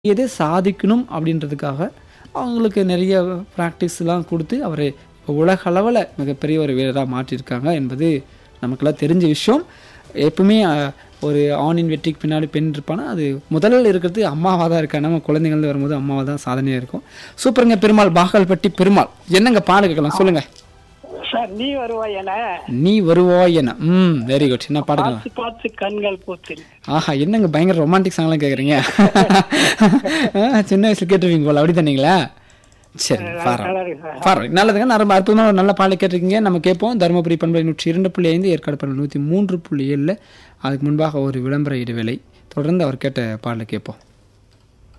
எதை சாதிக்கணும் அப்படின்றதுக்காக அவங்களுக்கு நிறைய ப்ராக்டிஸ்லாம் கொடுத்து அவரை இப்போ உலக அளவில் மிகப்பெரிய ஒரு வீரராக மாற்றியிருக்காங்க என்பது நமக்கெல்லாம் தெரிஞ்ச விஷயம் எப்பவுமே அஹ், ஒரு ஆணின் வெற்றிக்கு பின்னாடி பெண் இருப்பானா அது முதல்ல இருக்கிறது அம்மாவாக தான் இருக்கா நம்ம குழந்தைங்கள் வரும்போது அம்மாவாக தான் சாதனையாக இருக்கும் சூப்பருங்க பெருமாள் பாகல்பட்டி பெருமாள் என்னங்க பாடு கேட்கலாம் சொல்லுங்க சார் நீ வருவாய் என நீ வருவாய் என்ன ம் வெரி குட் என்ன பாடுக்கலாம் பார்த்து பார்த்து கண்கள் பூத்தில் ஆஹா என்னங்க பயங்கர ரொமான்டிக் சாங்லாம் கேட்குறீங்க சின்ன வயசுல கேட்டிருப்பீங்க போல அப்படி தானீங்களா சரி நல்லா இருக்கு சார். பாரு நல்லதுங்க நான் ரொம்ப அற்புதமான ஒரு நல்ல பாடலை கேட்டிருக்கீங்க நம்ம கேட்போம் தருமபுரி பண்பலை நூற்றி இரண்டு புள்ளி ஐந்து ஏற்காடு பண்பலை நூற்றி மூன்று புள்ளி ஏழில் அதுக்கு முன்பாக ஒரு விளம்பர இடைவேளை தொடர்ந்து அவர் கேட்ட பாடலை கேட்போம்